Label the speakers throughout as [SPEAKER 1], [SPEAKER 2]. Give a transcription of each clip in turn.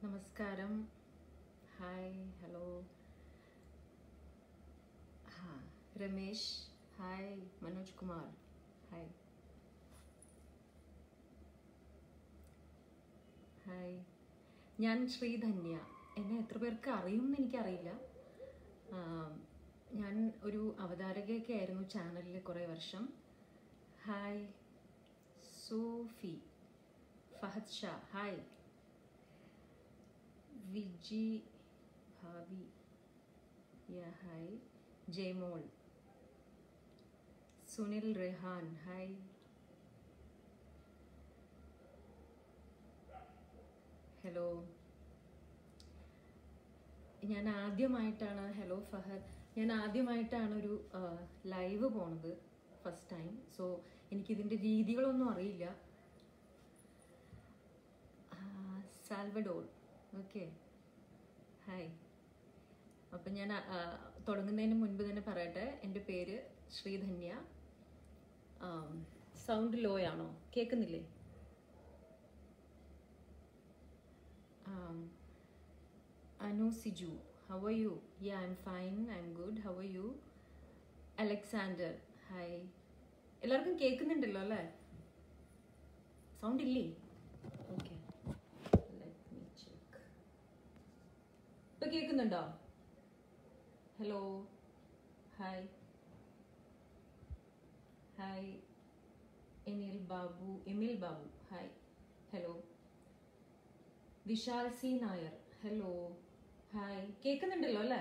[SPEAKER 1] നമസ്കാരം hi hello ഹാ Ramesh hi Manoj Kumar hi hi ഞാൻ ശ്രീധന്യ എന്നെ എത്ര പേർക്ക് അറിയുമെന്ന് എനിക്കറിയില്ല ആ, ഞാൻ ഒരു അവതാരകയൊക്കെ ആയിരുന്നു ചാനലിൽ കുറേ വർഷം hi Sophie Fahad Shah hi Viji ഭാവി യാ hi Jayamol Sunil Rehan hi hello ഞാൻ ആദ്യമായിട്ടാണ് ഹലോ ഫഹദ് ഞാൻ ആദ്യമായിട്ടാണ് ഒരു ലൈവ് പോണത് ഫസ്റ്റ് ടൈം സോ എനിക്കിതിൻ്റെ രീതികളൊന്നും അറിയില്ല സാൽവഡോൾ ഓക്കെ ഹായ് അപ്പം ഞാൻ ആ, തുടങ്ങുന്നതിന് മുൻപ് തന്നെ പറയട്ടെ എൻ്റെ പേര് ശ്രീധന്യ സൗണ്ട് ലോ ആണോ കേൾക്കുന്നില്ലേ Um, Anu Siju, how are you? Yeah, I'm fine. I'm good. How are you? Alexander, hi. എല്ലാവർക്കും കേൾക്കുന്നുണ്ടല്ലോ അല്ലേ സൗണ്ട് ഇല്ലേ ഓക്കെ ലെറ്റ് മീ ചെക്ക് ഇപ്പൊ കേൾക്കുന്നുണ്ടോ hello hi hi Emil Babu Emil Babu hi hello Vishal C Nair hello hi കേൾക്കുന്നുണ്ടല്ലോ അല്ലേ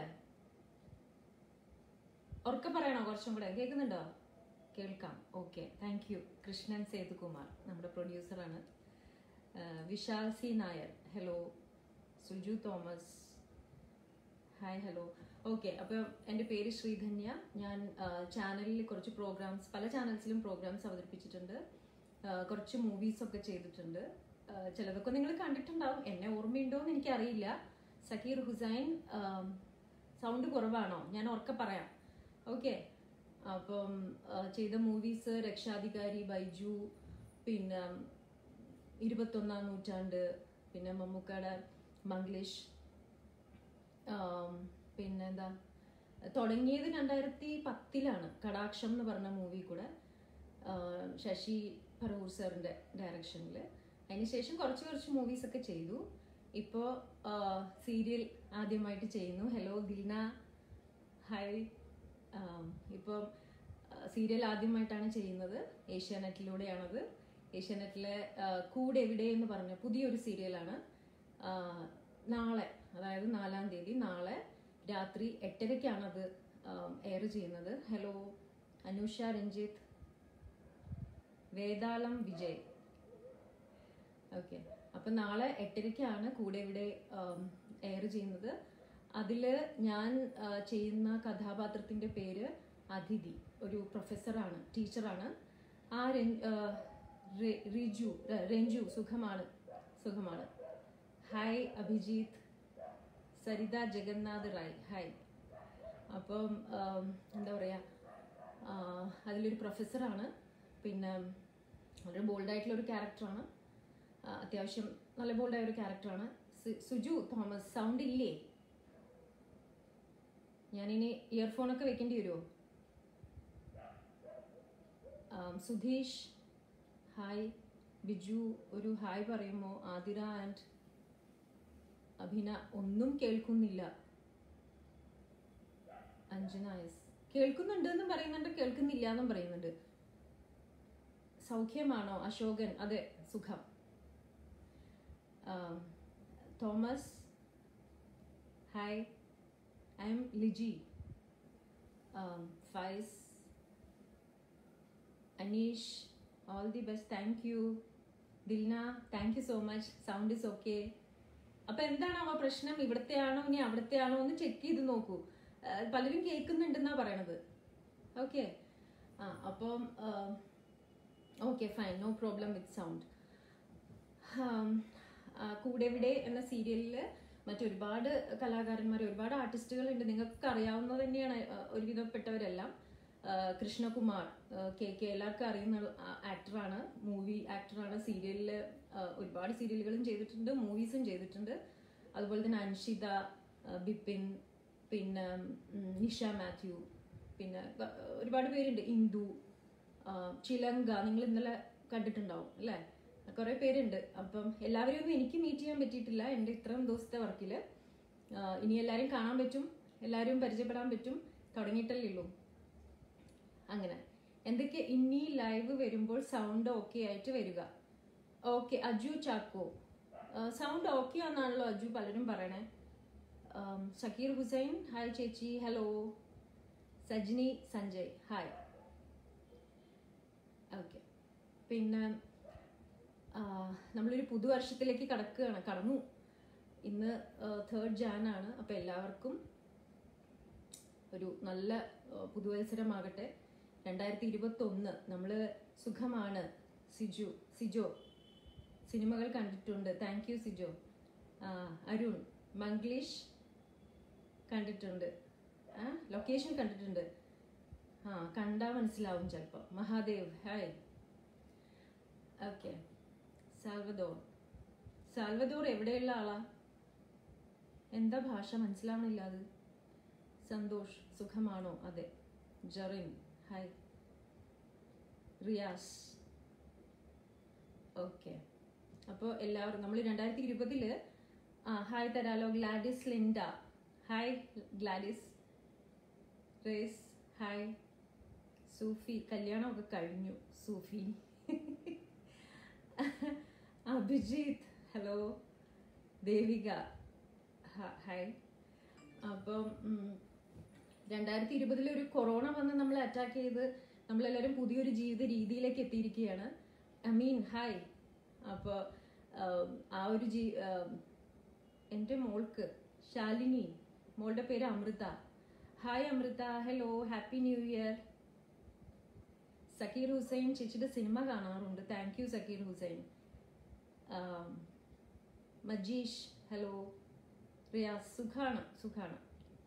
[SPEAKER 1] ഉറക്കെ പറയണോ കുറച്ചും കൂടെ കേൾക്കുന്നുണ്ടോ കേൾക്കാം okay thank you Krishnan Sethukumar നമ്മുടെ പ്രൊഡ്യൂസറാണ് Vishal C Nair hello Suju Thomas hi hello okay അപ്പോൾ എൻ്റെ പേര് ശ്രീധന്യ ഞാൻ ചാനലിൽ കുറച്ച് പ്രോഗ്രാംസ് പല ചാനൽസിലും പ്രോഗ്രാംസ് അവതരിപ്പിച്ചിട്ടുണ്ട് ആ, കുറച്ച് മൂവീസ് ഒക്കെ ചെയ്തിട്ടുണ്ട് ആ, ചിലതൊക്കെ നിങ്ങൾ കണ്ടിട്ടുണ്ടാവും എന്നെ ഓർമ്മയുണ്ടോ എന്ന് എനിക്കറിയില്ല സക്കീർ ഹുസൈൻ സൗണ്ട് കുറവാണോ ഞാൻ ഉറക്കെ പറയാം ഓക്കെ അപ്പം ആ, ചെയ്ത മൂവീസ് രക്ഷാധികാരി ബൈജു പിന്നെ ഇരുപത്തൊന്നാം നൂറ്റാണ്ട് പിന്നെ മമ്മൂക്കയുടെ മംഗ്ലീഷ് ആം, പിന്നെന്താ തുടങ്ങിയത് രണ്ടായിരത്തി പത്തിലാണ് കടാക്ഷം എന്ന് പറഞ്ഞ മൂവി കൂടെ ആ, ശശി പറവൂർ സാറിന്റെ ഡയറക്ഷനിൽ അതിനുശേഷം കുറച്ച് കുറച്ച് മൂവീസ് ഒക്കെ ചെയ്തു ഇപ്പോൾ സീരിയൽ ആദ്യമായിട്ട് ചെയ്യുന്നു ഹലോ ദിൽന ഹായ് ഇപ്പം സീരിയൽ ആദ്യമായിട്ടാണ് ചെയ്യുന്നത് ഏഷ്യാനെറ്റിലൂടെയാണത് ഏഷ്യാനെറ്റിലെ ആ, കൂടെ എവിടെ എന്ന് പറഞ്ഞ പുതിയൊരു സീരിയലാണ് ആ, നാളെ അതായത് നാലാം തീയതി നാളെ രാത്രി എട്ടരയ്ക്കാണ് അത് എയർ ചെയ്യുന്നത് ഹലോ അനുഷ രഞ്ജിത്ത് വേതാളം വിജയ് ഓക്കെ അപ്പൊ നാളെ എട്ടരയ്ക്കാണ് കൂടെ ഇവിടെ എയർ ചെയ്യുന്നത് അതില് ഞാൻ ആ, ചെയ്യുന്ന കഥാപാത്രത്തിന്റെ പേര് അതിഥി ഒരു പ്രൊഫസറാണ് ടീച്ചറാണ് ആ രൻ- ആ, റെ- റിജു ര- രഞ്ജു സുഖമാണ് സുഖമാണ് ഹായ് അഭിജിത്ത് സരിത ജഗന്നാഥ് റായ് ഹായ് അപ്പം ആം, എന്താ പറയുക അതിലൊരു പ്രൊഫസറാണ് പിന്നെ വളരെ ബോൾഡായിട്ടുള്ള ഒരു ക്യാരക്ടറാണ് അത്യാവശ്യം നല്ല ബോൾഡായ ഒരു ക്യാരക്ടറാണ് സു- സുജു തോമസ് സൗണ്ട് ഇല്ലേ ഞാനിനി ഇയർഫോണൊക്കെ വെക്കേണ്ടി വരുമോ ആം, സുധീഷ് ഹായ് ബിജു ഒരു ഹായ് പറയുമോ ആതിര ആൻഡ് അഭിന ഒന്നും കേൾക്കുന്നില്ല അഞ്ജന എസ് കേൾക്കുന്നുണ്ട് എന്നും പറയുന്നുണ്ട് കേൾക്കുന്നില്ല എന്നും പറയുന്നുണ്ട് സൗഖ്യമാണോ അശോകൻ അതെ സുഖം ആം, Thomas hi I am Liji ആം, Faiz Aneesh all the best thank you Dilna thank you so much sound is okay അപ്പൊ എന്താണ് അവ പ്രശ്നം ഇവിടത്തെ ആണോ ഇനി അവിടത്തെ ആണോ എന്ന് ചെക്ക് ചെയ്ത് നോക്കൂ ആ, പലരും കേൾക്കുന്നുണ്ടെന്നാ പറയണത് ഓക്കെ ആ അപ്പം okay fine no problem with sound Koodevide എന്ന സീരിയലിൽ മറ്റൊരുപാട് കലാകാരന്മാർ ഒരുപാട് ആർട്ടിസ്റ്റുകൾ ഉണ്ട് നിങ്ങൾക്ക് അറിയാവുന്നത് തന്നെയാണ് ആ, ഒരുവിധപ്പെട്ടവരെല്ലാം ആ, കൃഷ്ണകുമാർ ആ, കെ കെ എല്ലാവർക്കും അറിയുന്ന ആക്ടറാണ് മൂവി ആക്ടറാണ് സീരിയലിൽ ഒരുപാട് സീരിയലുകളും ചെയ്തിട്ടുണ്ട് മൂവീസും ചെയ്തിട്ടുണ്ട് അതുപോലെ തന്നെ അൻഷിത ആ, ബിപിൻ പിന്നെ ഉം, നിഷ മാത്യു പിന്നെ ബ- ഒരുപാട് പേരുണ്ട് ഇന്ദു ആ, ചിലങ്ക നിങ്ങൾ ഇന്നലെ കണ്ടിട്ടുണ്ടാവും അല്ലേ കുറെ പേരുണ്ട് അപ്പം എല്ലാവരെയും ഒന്നും എനിക്ക് മീറ്റ് ചെയ്യാൻ പറ്റിയിട്ടില്ല എൻ്റെ ഇത്രയും ദിവസത്തെ വർക്കിൽ ഇനി എല്ലാവരും കാണാൻ പറ്റും എല്ലാവരും പരിചയപ്പെടാൻ പറ്റും തുടങ്ങിയിട്ടല്ലേ ഉള്ളൂ അങ്ങനെ എന്തൊക്കെ ഇനി ലൈവ് വരുമ്പോൾ സൗണ്ട് ഓക്കെ ആയിട്ട് വരിക okay Aju Chacko sound okay ആണെന്നാണല്ലോ അജു പലരും പറയണേ ഉം, ഷക്കീർ ഹുസൈൻ ഹായ് ചേച്ചി hello Sajni Sanjay hi okay പിന്നെ ആ, നമ്മളൊരു പുതുവർഷത്തിലേക്ക് കടക്കുകയാണ് കടന്നു ഇന്ന് തേർഡ് ജാൻ ആണ് അപ്പോൾ എല്ലാവർക്കും ഒരു നല്ല ആ, പുതുവത്സരമാകട്ടെ രണ്ടായിരത്തി ഇരുപത്തി ഒന്ന് നമ്മൾ സുഖമാണ് സിജു സിജോ സിനിമകൾ കണ്ടിട്ടുണ്ട് താങ്ക് യു സിജോ ആ, അരുൺ മംഗ്ലീഷ് കണ്ടിട്ടുണ്ട് ആ ലൊക്കേഷൻ കണ്ടിട്ടുണ്ട് ആ കണ്ടാൽ മനസ്സിലാവും ചിലപ്പോൾ Mahadev hi okay Salvador Salvador എവിടെയുള്ള ആളാ എന്താ ഭാഷ മനസ്സിലാവണില്ല അത് സന്തോഷ് സുഖമാണോ അതെ ജറിൻ ഹായ് റിയാസ് ഓക്കെ അപ്പോൾ എല്ലാവരും നമ്മൾ രണ്ടായിരത്തി ഇരുപതില് ആ ഹായ് തരാലോ ഗ്ലാഡിസ് ലിൻഡ ഹായ് ഗ്ലാഡിസ് റേസ് ഹായ് സൂഫി കല്യാണമൊക്കെ കഴിഞ്ഞു സൂഫി അഭിജിത്ത് ഹലോ ദേവിക ഹ- ഹായ് അപ്പം ഉം, രണ്ടായിരത്തി ഇരുപതിൽ ഒരു കൊറോണ വന്ന് നമ്മളെ അറ്റാക്ക് ചെയ്ത് നമ്മളെല്ലാവരും പുതിയൊരു ജീവിത രീതിയിലേക്ക് എത്തിയിരിക്കുകയാണ് അമീൻ ഹായ് അപ്പോൾ ആ ഒരു ജീ ആം, എൻ്റെ മോൾക്ക് ശാലിനി മോളുടെ പേര് Amritha hi Amritha hello happy new year Zakir Hussain ചേച്ചിയുടെ സിനിമ കാണാറുണ്ട് താങ്ക് യു സക്കീർ ഹുസൈൻ ആം, മജീഷ് ഹലോ റിയാസ് സുഖാണ് സുഖാണ്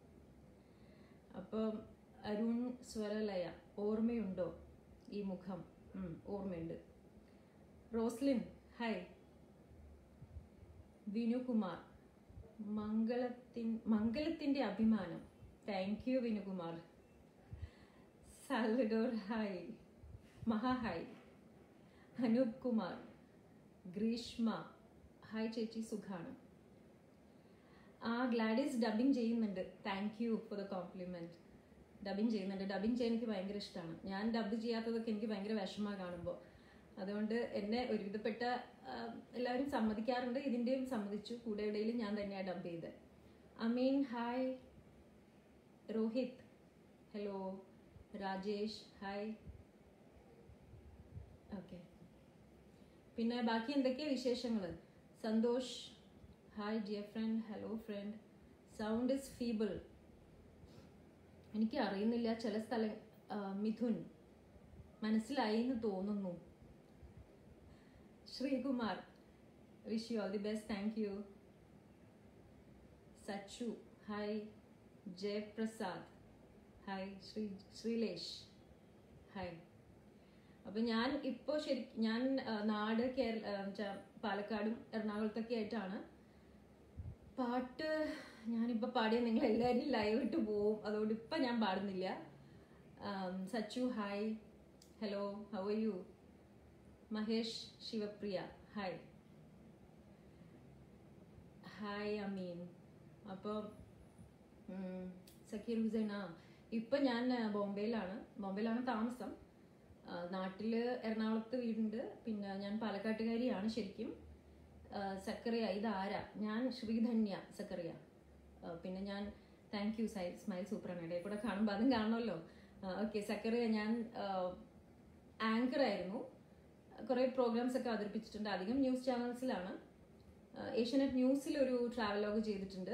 [SPEAKER 1] അപ്പം അരുൺ സ്വരലയ ഓർമ്മയുണ്ടോ ഈ മുഖം ഉം, ഓർമ്മയുണ്ട് റോസ്ലിൻ ഹായ് വിനുകുമാർ മംഗളത്തിൻ മംഗളത്തിന്റെ അഭിമാനം thank you Vinukumar Salvador hi Maha hi Anoop Kumar Greeshma hi ചേച്ചി സുഖാണ് ആ ഗ്ലാഡിസ് ഡബിങ് ചെയ്യുന്നുണ്ട് thank you for the compliment dubbing ചെയ്യുന്നുണ്ട് ഡബിങ് ചെയ്യാൻ എനിക്ക് ഭയങ്കര ഇഷ്ടമാണ് ഞാൻ ഡബ് ചെയ്യാത്തതൊക്കെ എനിക്ക് ഭയങ്കര വിഷമമാണ് കാണുമ്പോൾ അതുകൊണ്ട് എന്നെ ഒരുവിധപ്പെട്ട ആ, എല്ലാവരും സമ്മതിക്കാറുണ്ട് ഇതിൻ്റെയും സമ്മതിച്ചു കൂടെ ഇടയിൽ ഞാൻ തന്നെയാണ് ഡബ് ചെയ്തത് Ameen hi Rohith hello Rajesh hi okay പിന്നെ ബാക്കി എന്തൊക്കെയാ വിശേഷങ്ങൾ Santhosh hi dear friend hello friend sound is feeble എനിക്ക് അറിയുന്നില്ല ചില സ്ഥലം ആ, മിഥുൻ മനസ്സിലായി എന്ന് തോന്നുന്നു Sreekumar wish you all the best thank you Sachu hi Jayaprasad hi Sree Sreelesh hi അപ്പൊ ഞാൻ ഇപ്പോൾ ശരി ഞാൻ ആ, നാട് കേരള ആ, ച്ചാ, പാലക്കാടും എറണാകുളത്തൊക്കെ ആയിട്ടാണ് പാട്ട് ഞാനിപ്പോൾ പാടിയ നിങ്ങൾ എല്ലാവരും ലൈവ് ഇട്ട് പോവും അതുകൊണ്ട് ഇപ്പം ഞാൻ പാടുന്നില്ല ആം, Sachu hi hello how are you Mahesh Shivapriya hi hi Ameen അപ്പോൾ സക്കീർ ഹുസൈൻ ആ ഇപ്പം ഞാൻ ആ, ബോംബെയിലാണ് ബോംബെയിലാണ് താമസം ആ, നാട്ടില് എറണാകുളത്ത് വീടുണ്ട് പിന്നെ ഞാൻ പാലക്കാട്ടുകാരിയാണ് ശരിക്കും ആ, സക്കറിയ ഇതാരാ ഞാൻ ശ്രീധന്യ സക്കറിയ ആ, പിന്നെ ഞാൻ താങ്ക് യു സൈ സ്മൈൽ സൂപ്പറാണ് ഇടയിൽ കൂടെ കാണുമ്പോൾ അതും കാണുമല്ലോ ഓക്കെ സക്കറിയ ഞാൻ ആങ്കർ ആയിരുന്നു കുറേ പ്രോഗ്രാംസ് ഒക്കെ അവതരിപ്പിച്ചിട്ടുണ്ട് അധികം ന്യൂസ് ചാനൽസിലാണ് ഏഷ്യാനെറ്റ് ന്യൂസിൽ ഒരു ട്രാവലോഗ് ചെയ്തിട്ടുണ്ട്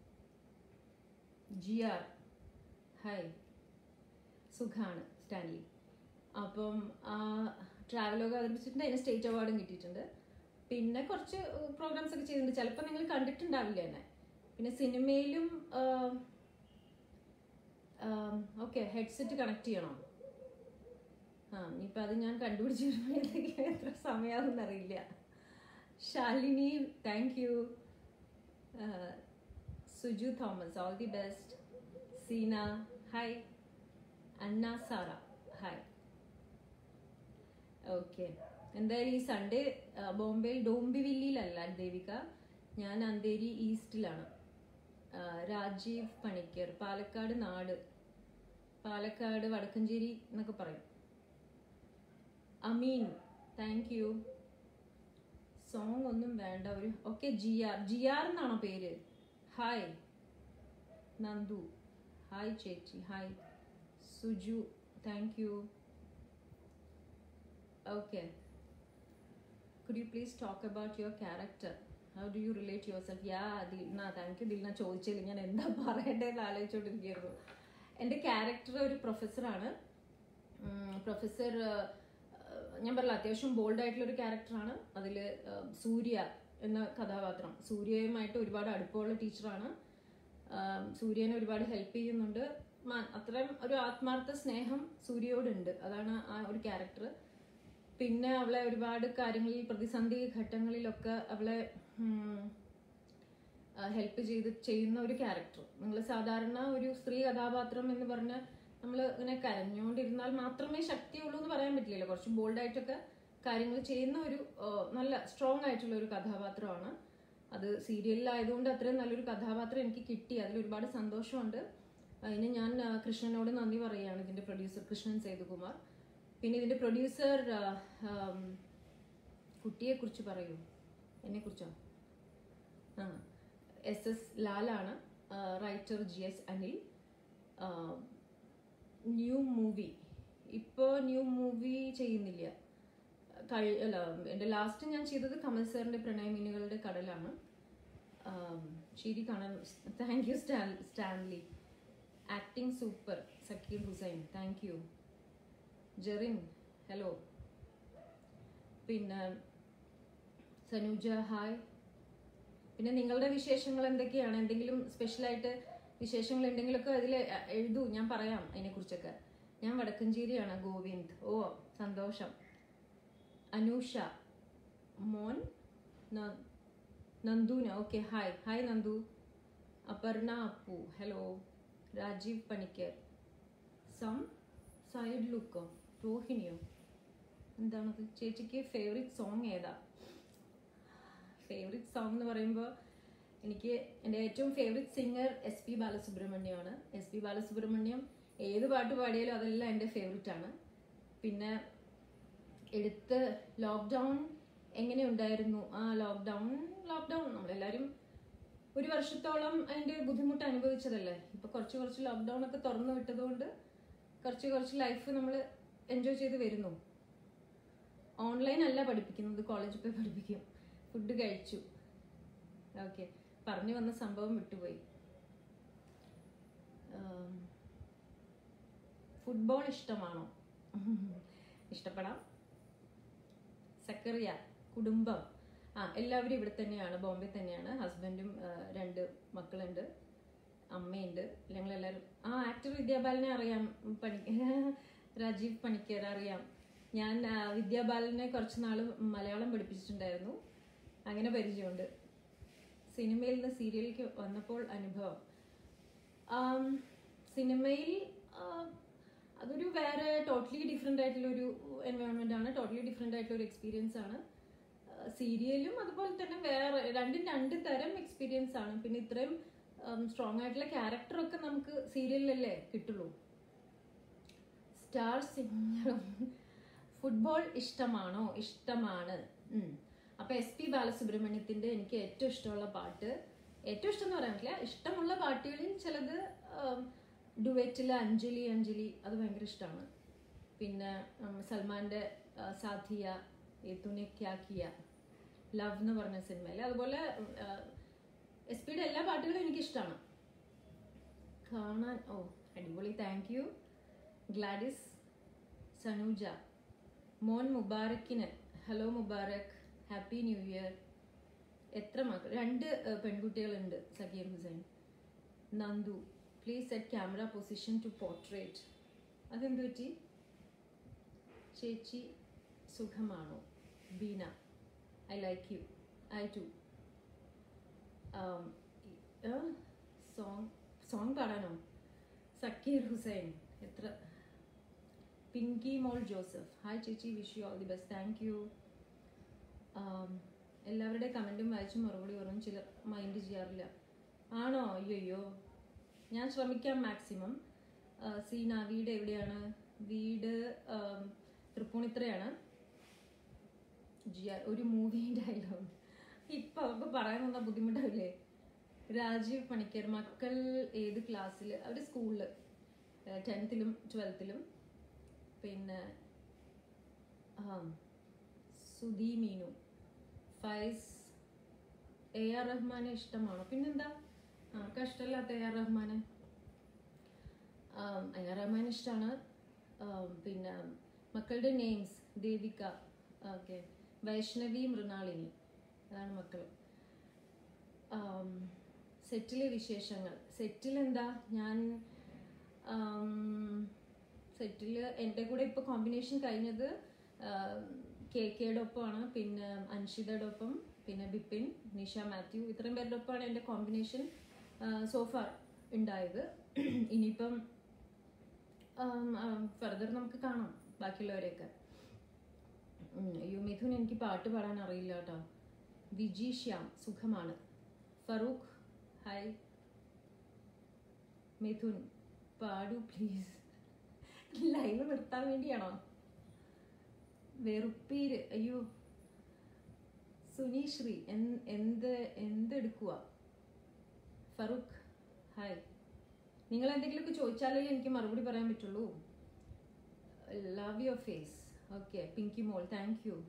[SPEAKER 1] ജി ആർ ഹായ് സുഖാണ് സ്റ്റാൻലി അപ്പം ട്രാവലോഗ് അവതരിപ്പിച്ചിട്ടുണ്ട് അതിന് സ്റ്റേറ്റ് അവാർഡും കിട്ടിയിട്ടുണ്ട് പിന്നെ കുറച്ച് പ്രോഗ്രാംസ് ഒക്കെ ചെയ്തിട്ടുണ്ട് ചിലപ്പോൾ നിങ്ങൾ കണ്ടിട്ടുണ്ടാവില്ല എന്നെ പിന്നെ സിനിമയിലും ഓക്കെ ഹെഡ്സെറ്റ് കണക്ട് ചെയ്യണോ ആ ഇനിയിപ്പോൾ അത് ഞാൻ കണ്ടുപിടിച്ച് വരുമ്പോഴത്തേക്ക് എത്ര സമയമാകുമെന്ന് അറിയില്ല Shalini thank you Suju Thomas all the best Seena hi Anna Sara hi okay എന്തായാലും ഈ സൺഡേ ബോംബെയിൽ ഡോംബിവില്ലിയിലല്ല ദേവിക ഞാൻ അന്തേരി ഈസ്റ്റിലാണ് ആ, രാജീവ് പണിക്കർ പാലക്കാട് നാട് പാലക്കാട് വടക്കഞ്ചേരി എന്നൊക്കെ പറയും അമീൻ താങ്ക് യു സോങ് ഒന്നും വേണ്ട ഒരു okay G R G R എന്നാണോ പേര് ഹായ് നന്ദു ഹായ് ചേച്ചി hi Suju thank you okay could you please talk about your character how do you relate yourself yeah Dilna thank you Dilna ചോദിച്ചില്ല ഞാൻ എന്താ പറയേണ്ടതെന്ന് ആലോചിച്ചുകൊണ്ടിരിക്കുകയായിരുന്നു എൻ്റെ ക്യാരക്ടർ ഒരു പ്രൊഫസറാണ് പ്രൊഫസർ ഞാൻ പറഞ്ഞില്ല അത്യാവശ്യം ബോൾഡ് ആയിട്ടുള്ള ഒരു ക്യാരക്ടറാണ് അതിൽ സൂര്യ എന്ന കഥാപാത്രം സൂര്യയുമായിട്ട് ഒരുപാട് അടുപ്പമുള്ള ടീച്ചറാണ് ആം, സൂര്യനെ ഒരുപാട് ഹെൽപ്പ് ചെയ്യുന്നുണ്ട് മ- അത്രയും ഒരു ആത്മാർത്ഥ സ്നേഹം സൂര്യയോടുണ്ട് അതാണ് ആ ഒരു ക്യാരക്ടർ പിന്നെ അവളെ ഒരുപാട് കാര്യങ്ങളിൽ പ്രതിസന്ധി ഘട്ടങ്ങളിലൊക്കെ അവളെ ഹെൽപ്പ് ചെയ്ത് ചെയ്യുന്ന ഒരു ക്യാരക്ടർ നിങ്ങൾ സാധാരണ ഒരു സ്ത്രീ കഥാപാത്രം എന്ന് പറഞ്ഞ് നമ്മൾ ഇങ്ങനെ കരഞ്ഞുകൊണ്ടിരുന്നാൽ മാത്രമേ ശക്തിയുള്ളൂ എന്ന് പറയാൻ പറ്റില്ലല്ലോ കുറച്ച് ബോൾഡായിട്ടൊക്കെ കാര്യങ്ങൾ ചെയ്യുന്ന ഒരു ആ, നല്ല സ്ട്രോങ് ആയിട്ടുള്ള ഒരു കഥാപാത്രമാണ് അത് സീരിയലിലായതുകൊണ്ട് അത്രയും നല്ലൊരു കഥാപാത്രം എനിക്ക് കിട്ടി അതിൽ ഒരുപാട് സന്തോഷമുണ്ട് അതിന് ഞാൻ ആ, കൃഷ്ണനോട് നന്ദി പറയുകയാണ് ഇതിന്റെ പ്രൊഡ്യൂസർ കൃഷ്ണൻ സേതുകുമാർ പിന്നെ ഇതിന്റെ പ്രൊഡ്യൂസർ കുട്ടിയെ കുറിച്ച് പറയൂ എന്നെ കുറിച്ചോ ആ എസ് എസ് ലാലാണ് writer G S Anil new movie ഇപ്പോൾ ന്യൂ മൂവി ചെയ്യുന്നില്ല കഴി അല്ല എൻ്റെ ലാസ്റ്റ് ഞാൻ ചെയ്തത് കമൽ സാറിൻ്റെ പ്രണയമീനുകളുടെ കടലാണ് ആം, ശരി കാണാൻ thank you Stan Stanley acting super Zakir Hussain thank you Jerin hello പിന്നെ സനൂജ ഹായ് പിന്നെ നിങ്ങളുടെ വിശേഷങ്ങൾ എന്തൊക്കെയാണ് എന്തെങ്കിലും സ്പെഷ്യലായിട്ട് വിശേഷങ്ങൾ ഉണ്ടെങ്കിലൊക്കെ അതിൽ എഴുതൂ ഞാൻ പറയാം അതിനെക്കുറിച്ചൊക്കെ ഞാൻ വടക്കഞ്ചേരിയാണ് ഗോവിന്ദ് ഓ സന്തോഷം അനൂഷ മോൻ ന- നന്ദുന okay hi hi Nandu Aparna Appu hello Rajeev Panicker some side ലുക്കോ രോഹിണിയോ എന്താണത് ചേച്ചിക്ക് ഫേവറേറ്റ് സോങ് ഏതാ ഫേവറേറ്റ് സോങ് എന്ന് പറയുമ്പോൾ എനിക്ക് എൻ്റെ ഏറ്റവും ഫേവറേറ്റ് സിംഗർ എസ് പി ബാലസുബ്രഹ്മണ്യമാണ് എസ് പി ബാലസുബ്രഹ്മണ്യം ഏത് പാട്ട് പാടിയാലും അതെല്ലാം എൻ്റെ ഫേവറേറ്റ് ആണ് പിന്നെ എടുത്ത് ലോക്ക്ഡൗൺ എങ്ങനെ ഉണ്ടായിരുന്നു ആ ലോക്ക്ഡൗൺ ലോക്ക്ഡൗൺ നമ്മളെല്ലാവരും ഒരു വർഷത്തോളം അതിൻ്റെ ബുദ്ധിമുട്ട് അനുഭവിച്ചതല്ലേ ഇപ്പൊ കുറച്ച് കുറച്ച് ലോക്ക്ഡൗൺ ഒക്കെ തുറന്നു വിട്ടതുകൊണ്ട് കുറച്ച് കുറച്ച് ലൈഫ് നമ്മൾ എൻജോയ് ചെയ്ത് വരുന്നു ഓൺലൈൻ അല്ല പഠിപ്പിക്കുന്നത് കോളേജിൽ പോയി പഠിപ്പിക്കും ഫുഡ് കഴിച്ചു ഓക്കെ പറഞ്ഞു വന്ന സംഭവം വിട്ടുപോയി ആം, ഫുട്ബോൾ ഇഷ്ടമാണോ ഇഷ്ടപ്പെടാം സക്കറിയ കുടുംബം ആ എല്ലാവരും ഇവിടെ തന്നെയാണ് ബോംബെ തന്നെയാണ് ഹസ്ബൻഡും ആ, രണ്ട് മക്കളുണ്ട് അമ്മയുണ്ട് ഞങ്ങളെല്ലാവരും ആ ആക്ടർ വിദ്യാബാലനെ അറിയാം പണി രാജീവ് പണിക്കർ അറിയാം ഞാൻ ആ, വിദ്യാബാലനെ കുറച്ച് നാൾ മലയാളം പഠിപ്പിച്ചിട്ടുണ്ടായിരുന്നു അങ്ങനെ പരിചയമുണ്ട് സിനിമയിൽ നിന്ന് സീരിയലിലേക്ക് വന്നപ്പോൾ അനുഭവം ആം, സിനിമയിൽ ആ, അതൊരു വേറെ ടോട്ടലി ഡിഫറെൻ്റ് ആയിട്ടുള്ള ഒരു എൻവയോൺമെന്റ് ആണ് ടോട്ടലി ഡിഫറെൻ്റ് ആയിട്ടുള്ള ഒരു എക്സ്പീരിയൻസ് ആണ് സീരിയലും അതുപോലെ തന്നെ വേറെ രണ്ടും രണ്ട് തരം എക്സ്പീരിയൻസ് ആണ് പിന്നെ ഇത്രയും സ്ട്രോങ് ആയിട്ടുള്ള ക്യാരക്ടറൊക്കെ നമുക്ക് സീരിയലിലല്ലേ കിട്ടുള്ളൂ സ്റ്റാർ സിംഗറും ഫുട്ബോൾ ഇഷ്ടമാണോ ഇഷ്ടമാണ് ഉം. അപ്പൊ എസ് പി ബാലസുബ്രഹ്മണ്യത്തിന്റെ എനിക്ക് ഏറ്റവും ഇഷ്ടമുള്ള പാട്ട് ഏറ്റവും ഇഷ്ടം എന്ന് പറയാൻ പറ്റില്ല ഇഷ്ടമുള്ള പാട്ടുകളിൽ ചിലത് ഡുവറ്റിലെ അഞ്ജലി അഞ്ജലി അത് ഭയങ്കര ഇഷ്ടമാണ് പിന്നെ ഉം, സൽമാന്റെ ആ, സാധിയ ഏ തുനെ ക്യാ കിയ ലവ് എന്ന് പറഞ്ഞ സിനിമയിൽ അതുപോലെ എസ് പിയുടെ എല്ലാ പാട്ടുകളും എനിക്ക് ഇഷ്ടമാണ് കാണാൻ ഓ അടിപൊളി താങ്ക് യു ഗ്ലാഡിസ് സനൂജ മോൻ മുബാറക്കിന് hello Mubarak happy new year എത്ര മക്കൾ രണ്ട് ഏഹ്, പെൺകുട്ടികളുണ്ട് Zakir Hussain Nandu please set camera position to portrait അതെന്ത് പറ്റി ചേച്ചി സുഖമാണോ Beena I like you I too song song പാടാനോ സക്കീർ ഹുസൈൻ എത്ര പിങ്കി മോൾ ജോസഫ് ഹായ് ചേച്ചി wish you all the best thank you എല്ലാവരുടെ കമൻറ്റും വായിച്ച് മറുപടി പറഞ്ഞു ചിലർ മൈൻഡ് ചെയ്യാറില്ല ആണോ അയ്യോ ഞാൻ ശ്രമിക്കാം മാക്സിമം സീന വീട് എവിടെയാണ് വീട് ആം, തൃപ്പൂണിത്തറയാണ് ജിയാർ ഒരു മൂവി ഡയലോഗ് ഇപ്പൊ അവർക്ക് പറയാൻ വന്ന ബുദ്ധിമുട്ടാവില്ലേ രാജീവ് പണിക്കർ മക്കൾ ഏത് ക്ലാസ്സിൽ അവർ സ്കൂളിൽ ടെൻത്തിലും ട്വൽത്തിലും പിന്നെ ആ, സുധി മീനു ഫൈസ് എ ആർ റഹ്മാനെ ഇഷ്ടമാണോ പിന്നെന്താ ആർക്കാ ഇഷ്ടമല്ലാത്ത എ ആർ റഹ്മാനെ എ ആർ റഹ്മാൻ ഇഷ്ടമാണ് പിന്നെ മക്കളുടെ നെയിംസ് ദേവിക ഓക്കെ വൈഷ്ണവി മൃണാളിനി അതാണ് മക്കൾ സെറ്റിലെ വിശേഷങ്ങൾ സെറ്റിൽ എന്താ ഞാൻ സെറ്റിൽ എൻ്റെ കൂടെ ഇപ്പോൾ കോമ്പിനേഷൻ കഴിഞ്ഞത് കെ കെയുടെ ഒപ്പമാണ് പിന്നെ അൻഷിതയുടെ ഒപ്പം പിന്നെ ബിപിൻ നിഷ മാത്യു ഇത്രയും പേരുടെ ഒപ്പമാണ് എൻ്റെ കോമ്പിനേഷൻ സോഫാർ ഉണ്ടായത് ഇനിയിപ്പം ഫർദർ നമുക്ക് കാണാം ബാക്കിയുള്ളവരെയൊക്കെ ഉം, അയ്യോ മിഥുൻ എനിക്ക് പാട്ട് പാടാൻ അറിയില്ല കേട്ടോ വിജി ശ്യാം സുഖമാണ് ഫറൂഖ് ഹായ് മിഥുൻ പാടു പ്ലീസ് ലൈവ് നിർത്താൻ വേണ്ടിയാണോ വെറുപ്പീര് അയ്യോ സുനീശ്രീ എൻ- എന്ത് എന്തെടുക്കുക ഫറൂഖ് ഹായ് നിങ്ങൾ എന്തെങ്കിലുമൊക്കെ ചോദിച്ചാലേ എനിക്ക് മറുപടി പറയാൻ പറ്റുള്ളൂ love your face okay Pinky മോൾ താങ്ക് യു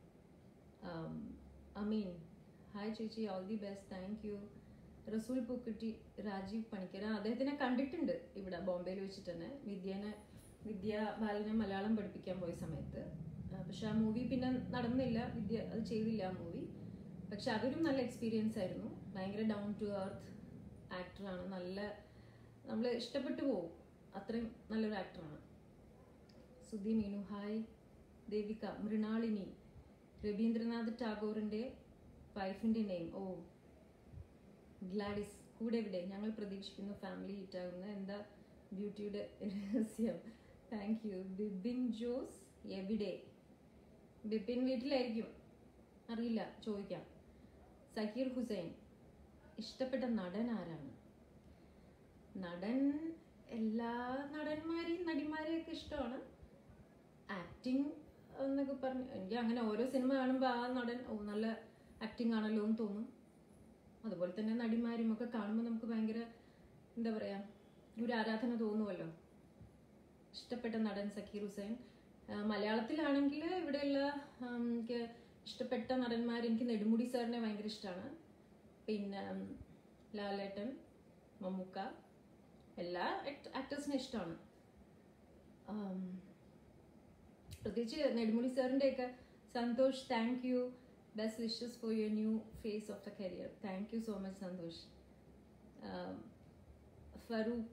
[SPEAKER 1] അമീൻ ഹായ് ചേച്ചി all the best thank you Rasool Pookutty Rajeev Panicker ആ, അദ്ദേഹത്തിനെ കണ്ടിട്ടുണ്ട് ഇവിടെ ബോംബെയിൽ വെച്ചിട്ട് തന്നെ വിദ്യനെ വിദ്യ ബാലനെ മലയാളം പഠിപ്പിക്കാൻ പോയ സമയത്ത് ആ, പക്ഷെ ആ മൂവി പിന്നെ നടന്നില്ല വിദ്യ അത് ചെയ്തില്ല ആ മൂവി പക്ഷെ അതൊരു നല്ല എക്സ്പീരിയൻസ് ആയിരുന്നു ഭയങ്കര ഡൗൺ ടു എർത്ത് ആക്ടറാണ് നല്ല നമ്മൾ ഇഷ്ടപ്പെട്ടു പോകും അത്രയും നല്ലൊരു ആക്ടറാണ് സുധി മീനു ഹായ് ദേവിക മൃണാളിനി രവീന്ദ്രനാഥ് ടാഗോറിന്റെ വൈഫിന്റെ നെയിം ഓ ഗ്ലാഡിസ് കൂടെ എവിടെ ഞങ്ങൾ പ്രതീക്ഷിക്കുന്നു ഫാമിലി ഹിറ്റാകുന്ന എന്താ ബ്യൂട്ടിയുടെ രഹസ്യം താങ്ക് യു ബിബിൻ ജോസ് എവിടെ ബിപിൻ വീട്ടിലായിരിക്കും അറിയില്ല ചോദിക്കാം സക്കീർ ഹുസൈൻ ഇഷ്ടപ്പെട്ട നടൻ ആരാണ് നടൻ എല്ലാ നടന്മാരെയും നടിമാരെയൊക്കെ ഇഷ്ടമാണ് ആക്ടിങ് എന്നൊക്കെ പറഞ്ഞു എനിക്ക് അങ്ങനെ ഓരോ സിനിമ കാണുമ്പോൾ ആ നടൻ ഓ നല്ല ആക്ടിങ് ആണല്ലോ എന്ന് തോന്നും അതുപോലെ തന്നെ നടിമാരും ഒക്കെ കാണുമ്പോൾ നമുക്ക് ഭയങ്കര എന്താ പറയാ ഒരു ആരാധന തോന്നുമല്ലോ ഇഷ്ടപ്പെട്ട നടൻ സക്കീർ ഹുസൈൻ ആ, മലയാളത്തിലാണെങ്കിൽ ഇവിടെയുള്ള ആം, എനിക്ക് ഇഷ്ടപ്പെട്ട നടന്മാർ എനിക്ക് നെടുമുടി സാറിനെ ഭയങ്കര ഇഷ്ടമാണ് പിന്നെ ഉം, ലാലേട്ടൻ മമ്മൂക്ക എല്ലാ ആക്ടേഴ്സിനെ ഇഷ്ടമാണ് ആം, പ്രത്യേകിച്ച് നെടുമുടി സാറിൻ്റെ ഒക്കെ Santhosh thank you best wishes for your new phase of the career thank you so much Santhosh ആം, ഫറൂഖ്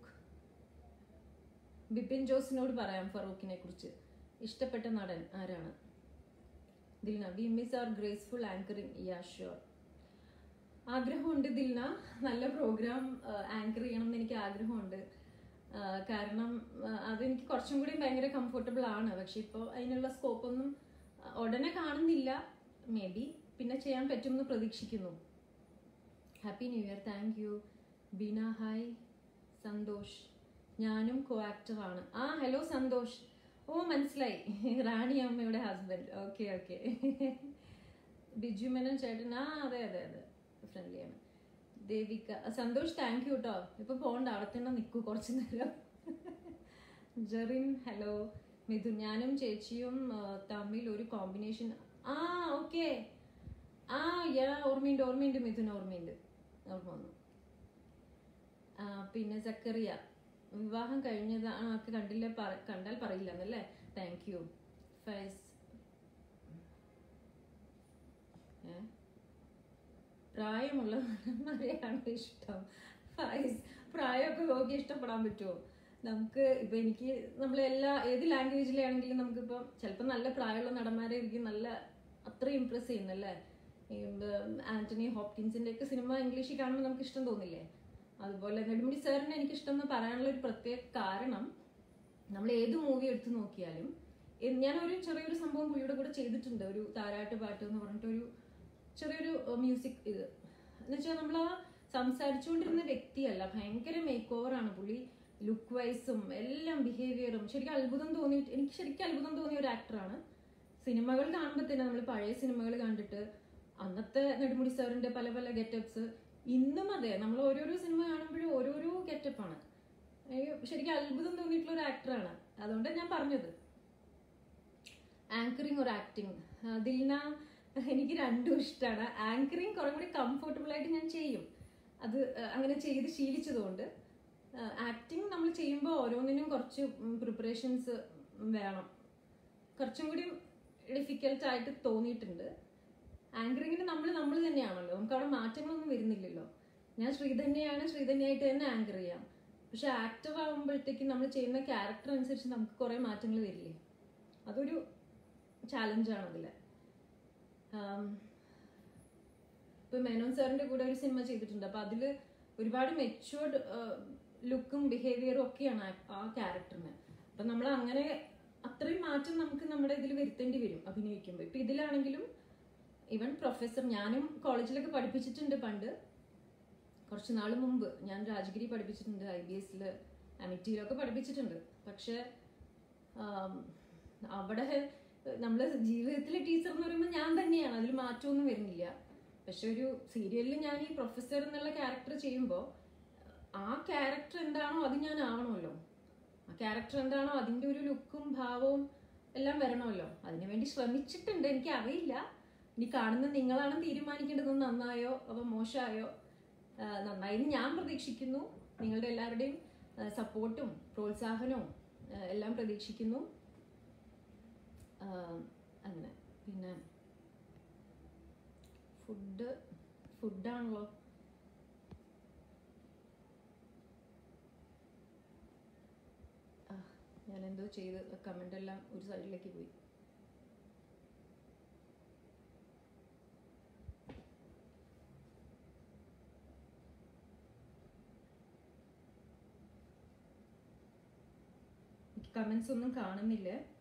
[SPEAKER 1] ബിപിൻ ജോസിനോട് പറയാം ഫറൂഖിനെ കുറിച്ച് ഇഷ്ടപ്പെട്ട നടൻ ആരാണ് Dilna we miss our graceful anchoring yeah sure ആഗ്രഹമുണ്ട് ദിൽന നല്ല പ്രോഗ്രാം ആങ്കർ ചെയ്യണം എന്ന് എനിക്ക് ആഗ്രഹമുണ്ട് ആ, കാരണം ആ, അതെനിക്ക് കുറച്ചും കൂടി ഭയങ്കര കംഫർട്ടബിൾ ആണ് പക്ഷെ ഇപ്പോൾ അതിനുള്ള സ്കോപ്പ് ഒന്നും ആ, ഉടനെ കാണുന്നില്ല മേ ബി പിന്നെ ചെയ്യാൻ പറ്റുമെന്ന് പ്രതീക്ഷിക്കുന്നു happy new year thank you Beena hi Santhosh ഞാനും കോ ആക്ടറാണ് ആ ഹലോ സന്തോഷ് ഓ മനസ്സിലായി റാണി അമ്മയുടെ husband okay okay Biju Menon ചേട്ടൻ ആ അതെ അതെ അതെ ഫ്രണ്ട്ലിയാണ് ദേവിക സന്തോഷ് താങ്ക് യു കേട്ടോ ഇപ്പൊ പോണ്ട അവിടെ തന്നെ നിൽക്കൂ കുറച്ച് നേരം ജെറിൻ ഹലോ മിഥുൻ ഞാനും ചേച്ചിയും ആ, തമ്മിൽ ഒരു കോമ്പിനേഷൻ ആ ഓക്കെ ആ യാ ഓർമ്മയുണ്ട് ഓർമ്മയുണ്ട് മിഥുൻ ഓർമ്മയുണ്ട് ഓർമ്മ വന്നു ആ, പിന്നെ സക്കറിയ വിവാഹം കഴിഞ്ഞത് ആ ആൾക്ക് കണ്ടില്ല പറ- കണ്ടാൽ പറയില്ല എന്നല്ലേ താങ്ക് യു ഫൈസ് ഏ? പ്രായമുള്ള നടന്മാരെയാണ് ഇഷ്ടം ഫൈസ് പ്രായമൊക്കെ നോക്കി ഇഷ്ടപ്പെടാൻ പറ്റുമോ നമുക്ക് ഇപ്പൊ എനിക്ക് നമ്മൾ എല്ലാ ഏത് ലാംഗ്വേജിലാണെങ്കിലും നമുക്കിപ്പം ചിലപ്പോൾ നല്ല പ്രായമുള്ള നടന്മാരെ ഇരിക്കും നല്ല അത്ര ഇമ്പ്രസ് ചെയ്യുന്നല്ലേ ഈ, ഉം, ആന്റണി ഹോപ്കിൻസിന്റെ ഒക്കെ സിനിമ ഇംഗ്ലീഷിൽ കാണുമ്പോൾ നമുക്ക് ഇഷ്ടം തോന്നില്ലേ അതുപോലെ നെടുമുടി സാറിന് എനിക്ക് ഇഷ്ടം എന്ന് പറയാനുള്ള ഒരു പ്രത്യേക കാരണം നമ്മൾ ഏത് മൂവി എടുത്തു നോക്കിയാലും എ- ഞാനൊരു ചെറിയൊരു സംഭവം പുള്ളിയുടെ കൂടെ ചെയ്തിട്ടുണ്ട് ഒരു താരാട്ട് പാട്ട് എന്ന് പറഞ്ഞിട്ടൊരു ചെറിയൊരു മ്യൂസിക് ഇത് എന്നുവെച്ചാൽ നമ്മൾ ആ സംസാരിച്ചുകൊണ്ടിരുന്ന വ്യക്തിയല്ല ഭയങ്കര മേക്ക് ഓവറാണ് പുള്ളി ലുക്ക് വൈസും എല്ലാം ബിഹേവിയറും ശരിക്കും അത്ഭുതം തോന്നി എനിക്ക് ശരിക്കും അത്ഭുതം തോന്നിയ ഒരു ആക്ടറാണ് സിനിമകൾ കാണുമ്പോൾ തന്നെ നമ്മൾ പഴയ സിനിമകൾ കണ്ടിട്ട് അന്നത്തെ നെടുമുടി സാറിന്റെ പല പല ഗെറ്റപ്സ് ഇന്നും അതെ നമ്മൾ ഓരോരോ സിനിമ കാണുമ്പോഴും ഓരോരോ ഗെറ്റപ്പാണ് ശരിക്കും അത്ഭുതം തോന്നിയിട്ടുള്ള ഒരു ആക്ടറാണ് അതുകൊണ്ട് ഞാൻ പറഞ്ഞത് ആങ്കറിങ് ഒരു ആക്ടിങ് ദിൽന എനിക്ക് രണ്ടും ഇഷ്ടമാണ് ആങ്കറിങ് കുറെ കൂടി കംഫർട്ടബിൾ ആയിട്ട് ഞാൻ ചെയ്യും അത് അഹ് അങ്ങനെ ചെയ്ത് ശീലിച്ചതുകൊണ്ട് ആക്ടിങ് നമ്മൾ ചെയ്യുമ്പോൾ ഓരോന്നിനും കുറച്ച് പ്രിപ്പറേഷൻസ് വേണം കുറച്ചും കൂടി ഡിഫിക്കൽട്ട് ആയിട്ട് തോന്നിയിട്ടുണ്ട് ആങ്കറിങ്ങിന് നമ്മൾ നമ്മൾ തന്നെയാണല്ലോ നമുക്ക് അവിടെ മാറ്റങ്ങളൊന്നും വരുന്നില്ലല്ലോ ഞാൻ ശ്രീധന്യയാണ് ശ്രീധന്യായിട്ട് തന്നെ ആങ്കർ ചെയ്യാം പക്ഷെ ആക്ടർ ആകുമ്പോഴത്തേക്കും നമ്മൾ ചെയ്യുന്ന ക്യാരക്ടർ അനുസരിച്ച് നമുക്ക് കുറേ മാറ്റങ്ങൾ വരില്ലേ അതൊരു ചാലഞ്ചാണ് അതില് ആം, ഇപ്പൊ മേനോൻ സാറിന്റെ കൂടെ ഒരു സിനിമ ചെയ്തിട്ടുണ്ട് അപ്പൊ അതില് ഒരുപാട് മെച്ചുവേർഡ് ലുക്കും ബിഹേവിയറും ഒക്കെയാണ് ആ- ആ ക്യാരക്ടറിന് അപ്പൊ നമ്മൾ അങ്ങനെ അത്രയും മാറ്റം നമുക്ക് നമ്മുടെ ഇതിൽ വരുത്തേണ്ടി വരും അഭിനയിക്കുമ്പോൾ ഇപ്പൊ ഇതിലാണെങ്കിലും ഇവൻ പ്രൊഫസർ ഞാനും കോളേജിലൊക്കെ പഠിപ്പിച്ചിട്ടുണ്ട് പണ്ട് കുറച്ച് നാൾ മുമ്പ് ഞാൻ രാജഗിരി പഠിപ്പിച്ചിട്ടുണ്ട് ഐ ബി എസിൽ അമിറ്റിയിലൊക്കെ പഠിപ്പിച്ചിട്ടുണ്ട് പക്ഷെ ആം, അവിടെ നമ്മൾ ജീവിതത്തിലെ ടീച്ചർ എന്ന് പറയുമ്പോൾ ഞാൻ തന്നെയാണ് അതിൽ മാറ്റമൊന്നും വരുന്നില്ല പക്ഷെ ഒരു സീരിയലിൽ ഞാൻ ഈ പ്രൊഫസർ എന്നുള്ള ക്യാരക്ടർ ചെയ്യുമ്പോൾ ആ ക്യാരക്ടർ എന്താണോ അത് ഞാൻ ആവണമല്ലോ ആ ക്യാരക്ടർ എന്താണോ അതിന്റെ ഒരു ലുക്കും ഭാവവും എല്ലാം വരണമല്ലോ അതിനുവേണ്ടി ശ്രമിച്ചിട്ടുണ്ട് എനിക്ക് അറിയില്ല ഇനി കാണുന്ന നിങ്ങളാണ് തീരുമാനിക്കേണ്ടത് നന്നായോ അവ മോശമായോ ആ, നന്നായി എന്ന് ഞാൻ പ്രതീക്ഷിക്കുന്നു നിങ്ങളുടെ എല്ലാവരുടെയും സപ്പോർട്ടും പ്രോത്സാഹനവും ആ, എല്ലാം പ്രതീക്ഷിക്കുന്നു ആ, അങ്ങനെ പിന്നെ ഫുഡ് ഫുഡാണല്ലോ ഞാൻ എന്തോ ചെയ്ത് കമന്റ് എല്ലാം ഒരു സൈഡിലേക്ക് പോയി കമന്റ്സ് ഒന്നും കാണുന്നില്ല